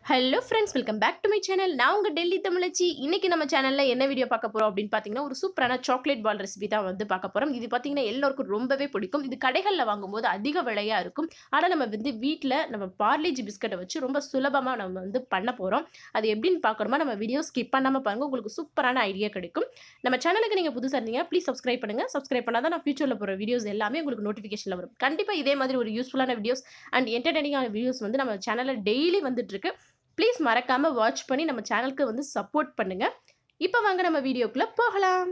hello friends welcome back to my channel நான் உங்கள் டெல்லி தமிழச்சி இன்னைக்கு நம்ம சேனலில் என்ன வீடியோ பார்க்க போகிறோம் அப்படின்னு பார்த்தீங்கன்னா ஒரு சூப்பரான சாக்லேட் பால் ரெசிபி தான் வந்து பார்க்க போகிறோம் இது பார்த்தீங்கன்னா எல்லோருக்கும் ரொம்பவே பிடிக்கும் இது கடைகளில் வாங்கும்போது அதிக விலையாக இருக்கும் ஆனால் நம்ம வந்து வீட்டில் நம்ம பார்லேஜி பிஸ்கட்டை வச்சு ரொம்ப சுலபமாக நம்ம வந்து பண்ண போகிறோம் அது எப்படின்னு பார்க்குறோமா நம்ம வீடியோ ஸ்கிப் பண்ணாமல் பாருங்கள் உங்களுக்கு சூப்பரான ஐடியா கிடைக்கும் நம்ம சேனலுக்கு நீங்கள் புதுசாக இருந்தீங்கன்னா ப்ளீஸ் சப்ஸ்கிரைப் பண்ணுங்கள் சப்ஸ்கிரைப் பண்ணால் தான் நான் ஃபியூச்சரில் போகிற வீடியோஸ் எல்லாமே உங்களுக்கு நோட்டிஃபிகேஷனில் வரும் கண்டிப்பாக இதே மாதிரி ஒரு யூஸ்ஃபுல்லான வீடியோஸ் அண்ட் என்டர்டெய்னிங்கான வீடியோஸ் வந்து நம்ம சேனலில் டெய்லி வந்துட்டுருக்கு ப்ளீஸ் மறக்காமல் வாட்ச் பண்ணி நம்ம சேனலுக்கு வந்து சப்போர்ட் பண்ணுங்கள் இப்போ வாங்க நம்ம வீடியோக்குள்ளே போகலாம்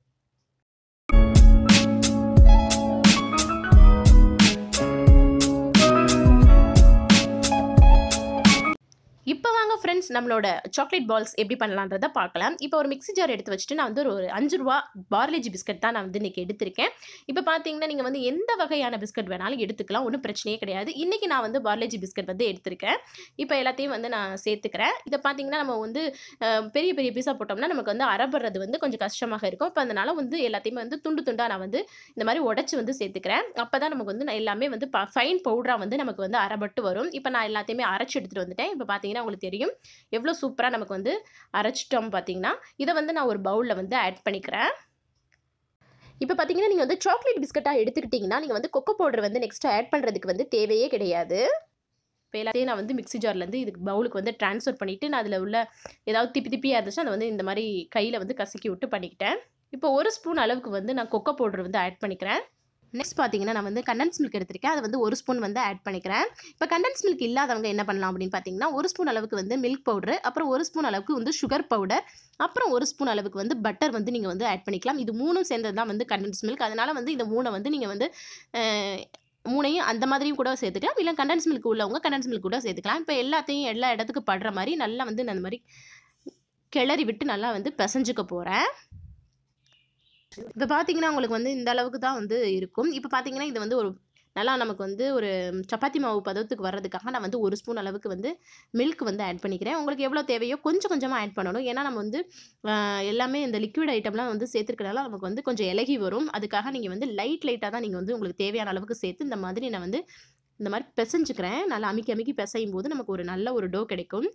இப்போ வாங்க ஃப்ரெண்ட்ஸ் நம்மளோட சாக்லேட் பால்ஸ் எப்படி பண்ணலான்றதை பார்க்கலாம் இப்போ ஒரு மிக்ஸி ஜார் எடுத்து வச்சுட்டு நான் வந்து ஒரு அஞ்சு ரூபா பார்லேஜி பிஸ்கட் தான் நான் வந்து இன்றைக்கி எடுத்திருக்கேன் இப்போ பார்த்தீங்கன்னா நீங்கள் வந்து எந்த வகையான பிஸ்கட் வேணாலும் எடுத்துக்கலாம் ஒன்றும் பிரச்சனையே கிடையாது இன்றைக்கி நான் வந்து பார்லேஜி பிஸ்கட் வந்து எடுத்திருக்கேன் இப்போ எல்லாத்தையும் வந்து நான் சேர்த்துக்கிறேன் இதை பார்த்தீங்கன்னா நம்ம வந்து அஹ், பெரிய பெரிய பீஸா போட்டோம்னா நமக்கு வந்து அரைப்படுறது வந்து கொஞ்சம் கஷ்டமாக இருக்கும் இப்போ அதனால வந்து எல்லாத்தையுமே வந்து துண்டு துண்டாக நான் வந்து இந்த மாதிரி உடச்சி வந்து சேர்த்துக்கிறேன் அப்போ தான் நமக்கு வந்து நான் எல்லாமே வந்து ஃபைன் பவுடராக வந்து நமக்கு வந்து அரைபட்டு வரும் இப்போ நான் எல்லாத்தையுமே அரைச்சி எடுத்துகிட்டு வந்துட்டேன் இப்போ பார்த்தீங்கன்னா உங்களுக்கு தெரியும் எவ்வளோ சூப்பராக நமக்கு வந்து அரைச்சிட்டோம் பார்த்தீங்கன்னா இதை வந்து நான் ஒரு பவுலில் வந்து ஆட் பண்ணிக்கிறேன் இப்போ பார்த்தீங்கன்னா நீங்கள் வந்து சாக்லேட் பிஸ்கட்டாக எடுத்துக்கிட்டிங்கன்னா நீங்கள் வந்து கொக்கோ பவுடர் வந்து நெக்ஸ்ட்டு ஆட் பண்ணுறதுக்கு வந்து தேவையே கிடையாது இப்போ எல்லாத்தையும் நான் வந்து மிக்ஸி ஜார்லேருந்து இதுக்கு பவுலுக்கு வந்து ட்ரான்ஸ்ஃபர் பண்ணிவிட்டு நான் அதில் உள்ள ஏதாவது திப்பி திப்பியாக இருந்துச்சுன்னா அதை வந்து இந்த மாதிரி கையில் வந்து கசக்கி விட்டு பண்ணிக்கிட்டேன் இப்போ ஒரு ஸ்பூன் அளவுக்கு வந்து நான் கொக்கோ பவுடர் வந்து ஆட் பண்ணிக்கிறேன் நெக்ஸ்ட் பார்த்தீங்கன்னா நான் வந்து கண்டன்ஸ் மில்க் எடுத்திருக்கேன் அதை வந்து ஒரு ஸ்பூன் வந்து ஆட் பண்ணிக்கிறேன் இப்போ கண்டன்ஸ் மில்க் இல்லாதவங்க என்ன பண்ணலாம் அப்படின்னு பார்த்தீங்கன்னா ஒரு ஸ்பூன் அளவுக்கு வந்து மில்க் பவுடர் அப்புறம் ஒரு ஸ்பூன் அளவுக்கு வந்து சுகர் பவுடர் அப்புறம் ஒரு ஸ்பூன் அளவுக்கு வந்து பட்டர் வந்து நீங்கள் வந்து ஆட் பண்ணிக்கலாம் இது மூணும் சேர்ந்தது தான் வந்து கண்டன்ஸ் மில்க் அதனால் வந்து இந்த மூணை வந்து நீங்கள் வந்து அஹ், மூணையும் அந்த மாதிரியும் கூட சேர்த்துக்கலாம் இல்லை கண்டன்ஸ் மில்க் உள்ளவங்க கண்டன்ஸ் மில்க் கூட சேர்த்துக்கலாம் இப்போ எல்லாத்தையும் எல்லா இடத்துக்கு படுற மாதிரி நல்லா வந்து நான் அந்த மாதிரி கிளறி விட்டு நல்லா வந்து பிசைஞ்சுக்க போகிறேன் இப்போ பார்த்தீங்கன்னா உங்களுக்கு வந்து இந்த அளவுக்கு தான் வந்து இருக்கும் இப்போ பார்த்தீங்கன்னா இது வந்து ஒரு நல்லா நமக்கு வந்து ஒரு சப்பாத்தி மாவு பதத்துக்கு வர்றதுக்காக நான் வந்து ஒரு ஸ்பூன் அளவுக்கு வந்து மில்க் வந்து ஆட் பண்ணிக்கிறேன் உங்களுக்கு எவ்வளோ தேவையோ கொஞ்சம் கொஞ்சமாக ஆட் பண்ணணும் ஏன்னா நம்ம வந்து ஆஹ், எல்லாமே இந்த லிக்விட் ஐட்டம்லாம் வந்து சேர்த்துருக்கனால நமக்கு வந்து கொஞ்சம் இலகி வரும் அதுக்காக நீங்கள் வந்து லைட் லைட்டாக தான் நீங்கள் வந்து உங்களுக்கு தேவையான அளவுக்கு சேர்த்து இந்த மாதிரி நான் வந்து இந்த மாதிரி பிசைஞ்சுக்கிறேன் நல்லா அமுக்கி அமுக்கி பிசையும் போது நமக்கு ஒரு நல்ல ஒரு டோ கிடைக்கும்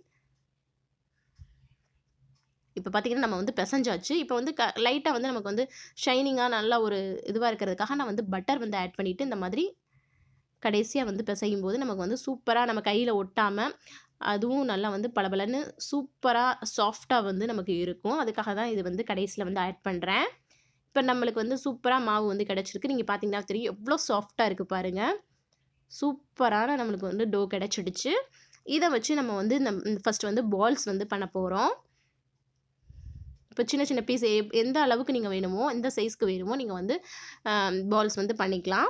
இப்போ பார்த்தீங்கன்னா நம்ம வந்து பிசைஞ்சாச்சு இப்போ வந்து க லைட்டாக வந்து நமக்கு வந்து ஷைனிங்காக நல்லா ஒரு இதுவாக இருக்கிறதுக்காக நான் வந்து பட்டர் வந்து ஆட் பண்ணிவிட்டு இந்த மாதிரி கடைசியாக வந்து பிசையும் போது நமக்கு வந்து சூப்பராக நம்ம கையில் ஒட்டாமல் அதுவும் நல்லா வந்து பளபளன்னு சூப்பராக சாஃப்டாக வந்து நமக்கு இருக்கும் அதுக்காக தான் இது வந்து கடைசியில் வந்து ஆட் பண்ணுறேன் இப்போ நம்மளுக்கு வந்து சூப்பராக மாவு வந்து கிடச்சிருக்கு நீங்கள் பார்த்தீங்கன்னா தெரியும் எவ்வளோ சாஃப்டாக இருக்குது பாருங்கள் சூப்பரான நம்மளுக்கு வந்து டோ கிடச்சிடுச்சு இதை வச்சு நம்ம வந்து இந்த ஃபஸ்ட்டு வந்து பால்ஸ் வந்து பண்ண போகிறோம் இப்போ சின்ன சின்ன பீஸ் எந்த அளவுக்கு நீங்கள் வேணுமோ எந்த சைஸ்க்கு வேணுமோ நீங்கள் வந்து பால்ஸ் வந்து பண்ணிக்கலாம்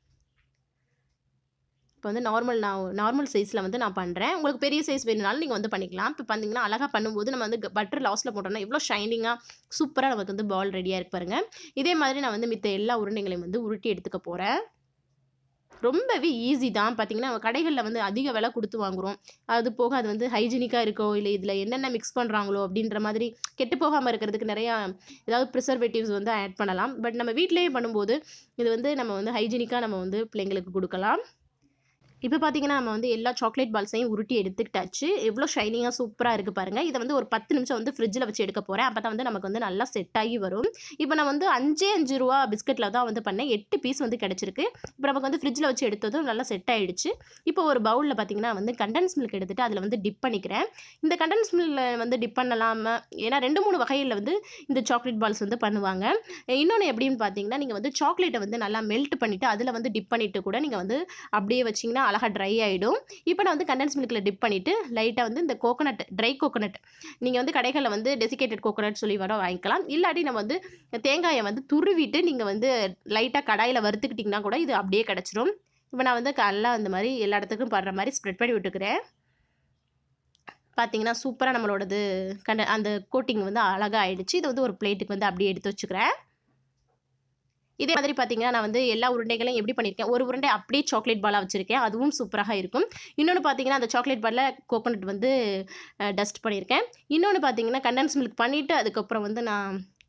இப்போ வந்து நார்மல் நான் நார்மல் சைஸில் வந்து நான் பண்ணுறேன் உங்களுக்கு பெரிய சைஸ் வேணுனாலும் நீங்கள் வந்து பண்ணிக்கலாம் இப்போ பார்த்தீங்கன்னா அழகாக பண்ணும்போது நம்ம வந்து பட்டர் லாஸ்ட்டில் போட்டோம்னா எவ்வளோ ஷைனிங்காக சூப்பராக நமக்கு வந்து பால் ரெடியாக இருக்கு பாருங்க இதே மாதிரி நான் வந்து மித்த எல்லா உருண்டைகளையும் வந்து உருட்டி எடுத்துக்க போகிறேன் ரொம்பவே ஈஸி தான் பார்த்தீங்கன்னா நம்ம கடைகளில் வந்து அதிக விலை கொடுத்து வாங்குகிறோம் அது போக அது வந்து ஹைஜீனிக்காக இருக்கோ இல்லை இதில் என்னென்ன மிக்ஸ் பண்ணுறாங்களோ அப்படின்ற மாதிரி கெட்டு போகாமல் இருக்கிறதுக்கு நிறையா ஏதாவது ப்ரிசர்வேட்டிவ்ஸ் வந்து ஆட் பண்ணலாம் பட் நம்ம வீட்டிலேயே பண்ணும்போது இது வந்து நம்ம வந்து ஹைஜீனிக்காக நம்ம வந்து பிள்ளைங்களுக்கு கொடுக்கலாம் இப்போ பார்த்தீங்கன்னா நம்ம வந்து எல்லா சாக்லேட் பால்ஸையும் உருட்டி எடுத்துக்கிட்டாச்சு எவ்வளோ ஷைனிங்காக சூப்பராக இருக்குது பாருங்கள் இதை வந்து ஒரு பத்து நிமிஷம் வந்து ஃப்ரிட்ஜில் வச்சு எடுக்க போகிறேன் அப்போ தான் வந்து நமக்கு வந்து நல்லா செட் ஆகி வரும் இப்போ நான் வந்து அஞ்சே அஞ்சு ரூபா பிஸ்கட்டில் தான் வந்து பண்ணேன் எட்டு பீஸ் வந்து கிடச்சிருக்கு இப்போ நமக்கு வந்து ஃப்ரிட்ஜில் வச்சு எடுத்ததும் நல்லா செட் ஆகிடுச்சு இப்போ ஒரு பவுலில் பார்த்தீங்கன்னா வந்து கண்டன்ஸ் மில்க் எடுத்துகிட்டு அதில் வந்து டிப் பண்ணிக்கிறேன் இந்த கண்டன்ஸ் மில்கில் வந்து டிப் பண்ணலாமல் ஏன்னா ரெண்டு மூணு வகையில் வந்து இந்த சாக்லேட் பால்ஸ் வந்து பண்ணுவாங்க இன்னொன்று எப்படின்னு பார்த்தீங்கன்னா நீங்கள் வந்து சாக்லேட்டை வந்து நல்லா மெல்ட் பண்ணிவிட்டு அதில் வந்து டிப் பண்ணிவிட்டு கூட நீங்கள் வந்து அப்படியே வச்சிங்கன்னா அழகாக ட்ரை ஆகிடும் இப்போ நான் வந்து கண்டன்ஸ் மில்கில் டிப் பண்ணிவிட்டு லைட்டாக வந்து இந்த கோகோனட் ட்ரை கோகோனட் நீங்கள் வந்து கடைகளில் வந்து டெசிகேட்டட் கோகோனட் சொல்லி வர வாங்கிக்கலாம் இல்லாட்டி நம்ம வந்து தேங்காயை வந்து துருவிட்டு நீங்கள் வந்து லைட்டாக கடாயில் வறுத்துக்கிட்டிங்கன்னா கூட இது அப்படியே கிடச்சிரும் இப்போ நான் வந்து நல்லா அந்த மாதிரி எல்லா இடத்துக்கும் படுற மாதிரி ஸ்ப்ரெட் பண்ணி விட்டுக்கிறேன் பார்த்தீங்கன்னா சூப்பராக நம்மளோடது கண்ட அந்த கோட்டிங் வந்து அழகாக ஆயிடுச்சு இது வந்து ஒரு பிளேட்டுக்கு வந்து அப்படியே எடுத்து வச்சுக்கிறேன் இதே மாதிரி பார்த்தீங்கன்னா நான் வந்து எல்லா உருண்டைகளையும் எப்படி பண்ணியிருக்கேன் ஒரு உருண்டை அப்படியே சாக்லேட் பாலாக வச்சுருக்கேன் அதுவும் சூப்பராக இருக்கும் இன்னொன்று பார்த்தீங்கன்னா அந்த சாக்லேட் பாலில் கோகோனட் வந்து டஸ்ட் பண்ணியிருக்கேன் இன்னொன்று பார்த்தீங்கன்னா கண்டன்ஸ் மில்க் பண்ணிவிட்டு அதுக்கப்புறம் வந்து நான்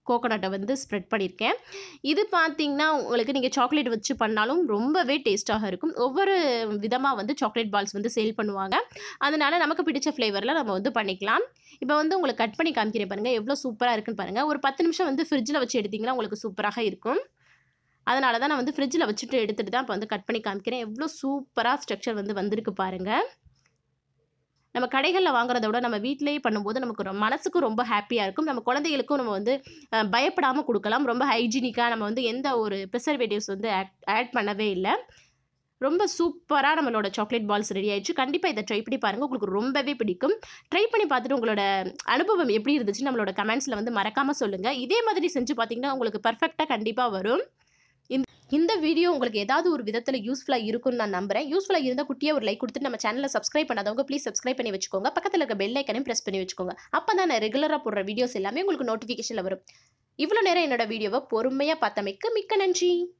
கோகோனட்டை வந்து ஸ்ப்ரெட் பண்ணியிருக்கேன் இது பார்த்தீங்கன்னா உங்களுக்கு நீங்கள் சாக்லேட் வச்சு பண்ணாலும் ரொம்பவே டேஸ்ட்டாக இருக்கும் ஒவ்வொரு விதமாக வந்து சாக்லேட் பால்ஸ் வந்து சேல் பண்ணுவாங்க அதனால நமக்கு பிடிச்ச ஃப்ளேவரில் நம்ம வந்து பண்ணிக்கலாம் இப்போ வந்து உங்களுக்கு கட் பண்ணி காமிக்கிறேன் பாருங்கள் எவ்வளோ சூப்பராக இருக்குன்னு பாருங்கள் ஒரு பத்து நிமிஷம் வந்து ஃப்ரிட்ஜில் வச்சு எடுத்திங்கன்னா உங்களுக்கு சூப்பராக இருக்கும் அதனால தான் நான் வந்து ஃப்ரிட்ஜில் வச்சுட்டு எடுத்துகிட்டு தான் இப்போ வந்து கட் பண்ணி காமிக்கிறேன் எவ்வளோ சூப்பராக ஸ்ட்ரக்சர் வந்து வந்திருக்கு பாருங்கள் நம்ம கடைகளில் வாங்குறத விட நம்ம வீட்டிலேயே பண்ணும்போது நமக்கு ரொம்ப மனசுக்கும் ரொம்ப ஹாப்பியாக இருக்கும் நம்ம குழந்தைகளுக்கும் நம்ம வந்து அஹ், பயப்படாமல் கொடுக்கலாம் ரொம்ப ஹைஜீனிக்காக நம்ம வந்து எந்த ஒரு ப்ரிசர்வேட்டிவ்ஸ் வந்து ஆட் பண்ணவே இல்லை ரொம்ப சூப்பராக நம்மளோட சாக்லேட் பால்ஸ் ரெடி ஆயிடுச்சு கண்டிப்பாக இதை ட்ரை பண்ணி பாருங்கள் உங்களுக்கு ரொம்பவே பிடிக்கும் ட்ரை பண்ணி பார்த்துட்டு உங்களோட அனுபவம் எப்படி இருந்துச்சு நம்மளோட கமெண்ட்ஸில் வந்து மறக்காமல் சொல்லுங்கள் இதே மாதிரி செஞ்சு பார்த்தீங்கன்னா உங்களுக்கு பர்ஃபெக்டாக கண்டிப்பாக வரும் இந்த- இந்த வீடியோ உங்களுக்கு ஏதாவது ஒரு விதத்தில் யூஸ்ஃபுல்லாக இருக்கும்னு நான் நம்புறேன் யூஸ்ஃபுல்லாக இருந்தால் குட்டியாக ஒரு லைக் கொடுத்துட்டு நம்ம சேனலை சப்ஸ்கிரைப் பண்ணாதவங்க ப்ளீஸ் சப்ஸ்கிரைப் பண்ணி வச்சுக்கோங்க பக்கத்தில் இருக்க பெல் ஐக்கனையும் ப்ரெஸ் பண்ணி வச்சுக்கோங்க அப்போ தான் நான் ரெகுலராக போடுற வீடியோஸ் எல்லாமே உங்களுக்கு நோட்டிஃபிகேஷனில் வரும் இவ்வளோ நேரம் என்னோட வீடியோவை பொறுமையாக பார்த்தமைக்கு மிக்க நன்றி